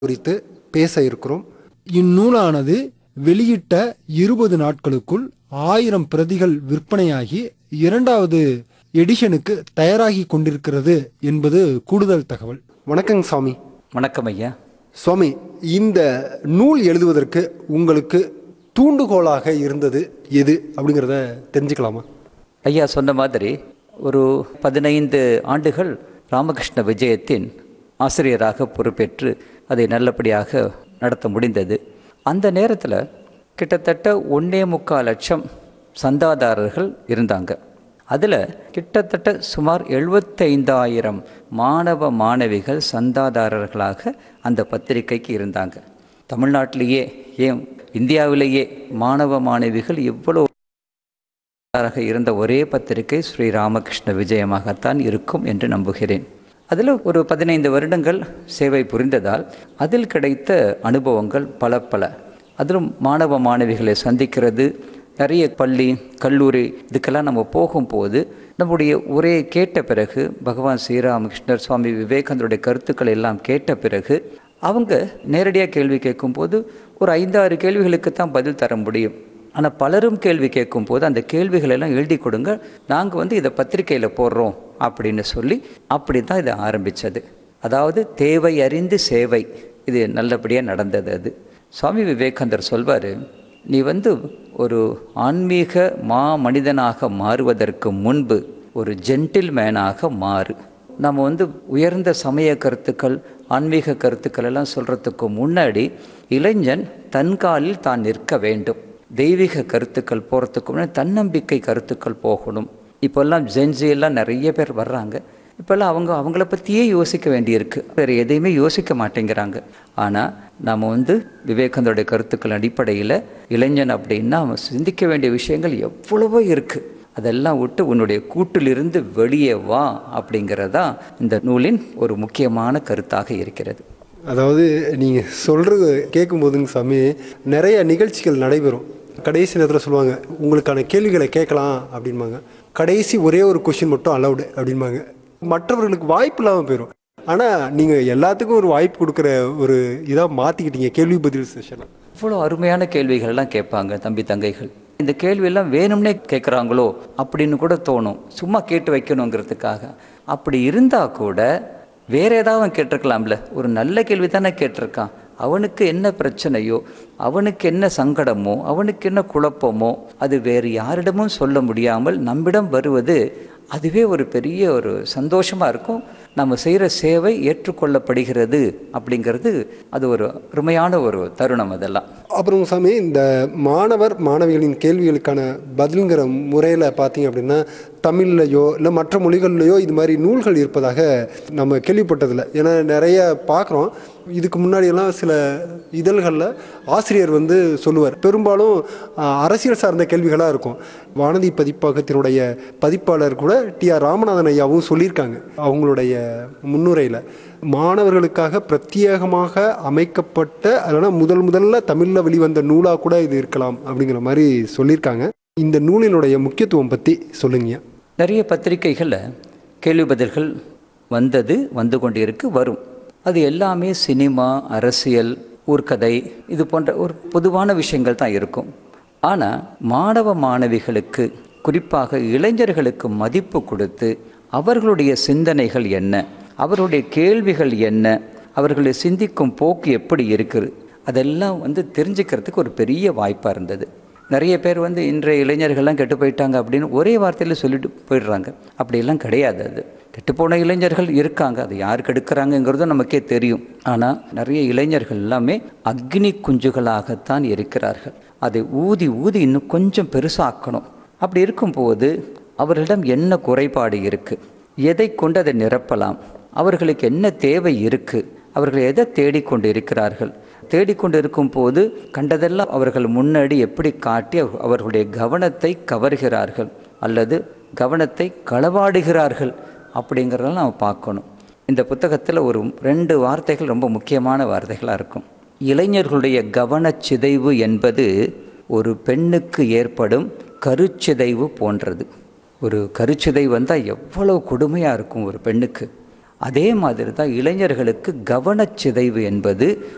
குறித்து பேச இருக்கிறோம் இந்நூலானது வெளியிட்ட இருபது நாட்களுக்குள் ஆயிரம் பிரதிகள் விற்பனையாகி இரண்டாவது எடிஷனுக்கு தயாராகி கொண்டிருக்கிறது என்பது கூடுதல் தகவல் வணக்கங்க சாமி வணக்கம் ஐயா சுவாமி இந்த நூல் எழுதுவதற்கு உங்களுக்கு தூண்டுகோலாக இருந்தது எது அப்படிங்கிறத தெரிஞ்சுக்கலாமா ஐயா சொன்ன மாதிரி ஒரு பதினைந்து ஆண்டுகள் ராமகிருஷ்ண விஜயத்தின் ஆசிரியராக பொறுப்பேற்று அதை நல்லபடியாக நடத்த முடிந்தது அந்த நேரத்தில் கிட்டத்தட்ட ஒன்றே முக்கால் லட்சம் சந்தாதாரர்கள் இருந்தாங்க அதில் கிட்டத்தட்ட சுமார் எழுபத்தைந்தாயிரம் மாணவ மாணவிகள் சந்தாதாரர்களாக அந்த பத்திரிகைக்கு இருந்தாங்க தமிழ்நாட்டிலேயே ஏன் இந்தியாவிலேயே மாணவ மாணவிகள் இவ்வளோ ஆக இருந்த ஒரே பத்திரிகை ஸ்ரீ ராமகிருஷ்ண விஜயமாகத்தான் இருக்கும் என்று நம்புகிறேன் அதில் ஒரு பதினைந்து வருடங்கள் சேவை புரிந்ததால் அதில் கிடைத்த அனுபவங்கள் பல பல அதிலும் மாணவ மாணவிகளை சந்திக்கிறது நிறைய பள்ளி கல்லூரி இதுக்கெல்லாம் நம்ம போகும்போது நம்முடைய உரையை கேட்ட பிறகு பகவான் ஸ்ரீராமகிருஷ்ணர் சுவாமி விவேகானந்தருடைய கருத்துக்களை எல்லாம் கேட்ட பிறகு அவங்க நேரடியாக கேள்வி கேட்கும்போது ஒரு ஐந்தாறு கேள்விகளுக்கு தான் பதில் தர முடியும் ஆனால் பலரும் கேள்வி கேட்கும்போது அந்த கேள்விகள் எல்லாம் எழுதி கொடுங்க நாங்கள் வந்து இதை பத்திரிக்கையில் போடுறோம் அப்படின்னு சொல்லி அப்படி தான் இதை ஆரம்பித்தது அதாவது தேவை அறிந்து சேவை இது நல்லபடியாக நடந்தது அது சுவாமி விவேகானந்தர் சொல்வார் நீ வந்து ஒரு ஆன்மீக மா மனிதனாக மாறுவதற்கு முன்பு ஒரு ஜென்டில் மேனாக மாறு நம்ம வந்து உயர்ந்த சமய கருத்துக்கள் ஆன்மீக கருத்துக்கள் எல்லாம் சொல்கிறதுக்கு முன்னாடி இளைஞன் தன் காலில் தான் நிற்க வேண்டும் தெய்வீக கருத்துக்கள் போகிறதுக்கு முன்னாடி தன்னம்பிக்கை கருத்துக்கள் போகணும் இப்போல்லாம் ஜென்ஜி எல்லாம் நிறைய பேர் வர்றாங்க இப்போல்லாம் அவங்க அவங்கள பற்றியே யோசிக்க வேண்டியிருக்கு வேறு எதையுமே யோசிக்க மாட்டேங்கிறாங்க ஆனால் நம்ம வந்து விவேகானந்தருடைய கருத்துக்கள் அடிப்படையில் இளைஞன் அப்படின்னா அவன் சிந்திக்க வேண்டிய விஷயங்கள் எவ்வளவோ இருக்குது அதெல்லாம் விட்டு உன்னுடைய கூட்டிலிருந்து வெளியே வா அப்படிங்கிறதா இந்த நூலின் ஒரு முக்கியமான கருத்தாக இருக்கிறது அதாவது நீங்கள் சொல்கிறது கேட்கும்போதுங்க சாமி நிறைய நிகழ்ச்சிகள் நடைபெறும் கடைசி நேரத்தில் சொல்லுவாங்க உங்களுக்கான கேள்விகளை கேட்கலாம் அப்படின்பாங்க கடைசி ஒரே ஒரு கொஷின் மட்டும் அலௌடு அப்படின்பாங்க மற்றவர்களுக்கு வாய்ப்பு இல்லாமல் போயிடும் ஆனால் நீங்கள் எல்லாத்துக்கும் ஒரு வாய்ப்பு கொடுக்குற ஒரு இதாக மாற்றிக்கிட்டீங்க கேள்வி பதில் செஷனை இவ்வளோ அருமையான கேள்விகள்லாம் கேட்பாங்க தம்பி தங்கைகள் இந்த கேள்வியெல்லாம் வேணும்னே கேட்குறாங்களோ அப்படின்னு கூட தோணும் சும்மா கேட்டு வைக்கணுங்கிறதுக்காக அப்படி இருந்தால் கூட வேற ஏதாவது அவன் கேட்டிருக்கலாம்ல ஒரு நல்ல கேள்வி தானே கேட்டிருக்கான் அவனுக்கு என்ன பிரச்சனையோ அவனுக்கு என்ன சங்கடமோ அவனுக்கு என்ன குழப்பமோ அது வேறு யாரிடமும் சொல்ல முடியாமல் நம்மிடம் வருவது அதுவே ஒரு பெரிய ஒரு சந்தோஷமாக இருக்கும் நம்ம செய்கிற சேவை ஏற்றுக்கொள்ளப்படுகிறது அப்படிங்கிறது அது ஒரு அருமையான ஒரு தருணம் அதெல்லாம் அப்புறம் சாமி இந்த மாணவர் மாணவிகளின் கேள்விகளுக்கான பதிலுங்கிற முறையில் பார்த்தீங்க அப்படின்னா தமிழ்லையோ இல்லை மற்ற மொழிகள்லையோ இது மாதிரி நூல்கள் இருப்பதாக நம்ம கேள்விப்பட்டதில்லை ஏன்னா நிறைய பார்க்குறோம் இதுக்கு முன்னாடியெல்லாம் சில இதழ்களில் ஆசிரியர் வந்து சொல்லுவார் பெரும்பாலும் ஆஹ், அரசியல் சார்ந்த கேள்விகளாக இருக்கும் வானதி பதிப்பகத்தினுடைய பதிப்பாளர் கூட டி ஆர் ராமநாதன் ஐயாவும் சொல்லியிருக்காங்க அவங்களுடைய முன்னுரையில் மாணவர்களுக்காக பிரத்யேகமாக அமைக்கப்பட்ட அதனால் முதல் முதல்ல தமிழில் வெளிவந்த நூலாக கூட இது இருக்கலாம் அப்படிங்கிற மாதிரி சொல்லியிருக்காங்க இந்த நூலினுடைய முக்கியத்துவம் பற்றி சொல்லுங்க நிறைய பத்திரிகைகளில் கேள்வி பதில்கள் வந்தது வந்து கொண்டு இருக்கு வரும் அது எல்லாமே சினிமா அரசியல் ஊர்க்கதை இது போன்ற ஒரு பொதுவான விஷயங்கள் தான் இருக்கும் ஆனால் மாணவ மாணவிகளுக்கு குறிப்பாக இளைஞர்களுக்கு மதிப்பு கொடுத்து அவர்களுடைய சிந்தனைகள் என்ன அவர்களுடைய கேள்விகள் என்ன அவர்களை சிந்திக்கும் போக்கு எப்படி இருக்குது அதெல்லாம் வந்து தெரிஞ்சுக்கிறதுக்கு ஒரு பெரிய வாய்ப்பாக இருந்தது நிறைய பேர் வந்து இன்றைய இளைஞர்கள்லாம் கெட்டு போயிட்டாங்க அப்படின்னு ஒரே வார்த்தையில் சொல்லிட்டு போயிடுறாங்க அப்படியெல்லாம் கிடையாது அது கெட்டுப்போன இளைஞர்கள் இருக்காங்க அது யார் கெடுக்கிறாங்கங்கிறதும் நமக்கே தெரியும் ஆனால் நிறைய இளைஞர்கள் எல்லாமே அக்னி குஞ்சுகளாகத்தான் இருக்கிறார்கள் அதை ஊதி ஊதி இன்னும் கொஞ்சம் பெருசாக்கணும் அப்படி இருக்கும்போது அவர்களிடம் என்ன குறைபாடு இருக்குது எதை கொண்டு அதை நிரப்பலாம் அவர்களுக்கு என்ன தேவை இருக்குது அவர்கள் எதை தேடிக்கொண்டு இருக்கிறார்கள் தேடிக்கொண்டு இருக்கும் போது கண்டதெல்லாம் அவர்கள் முன்னாடி எப்படி காட்டி அவ- அவர்களுடைய கவனத்தை கவர்கிறார்கள் அல்லது கவனத்தை களவாடுகிறார்கள் அப்படிங்கிறதெல்லாம் நம்ம பார்க்கணும் இந்த புத்தகத்தில் ஒரு ரெண்டு வார்த்தைகள் ரொம்ப முக்கியமான வார்த்தைகளாக இருக்கும் இளைஞர்களுடைய கவனச்சிதைவு என்பது ஒரு பெண்ணுக்கு ஏற்படும் கருச்சிதைவு போன்றது ஒரு கருச்சிதைவு வந்தால் எவ்வளவு கொடுமையாக இருக்கும் ஒரு பெண்ணுக்கு அதே மாதிரி தான் இளைஞர்களுக்கு கவனச்சிதைவு என்பது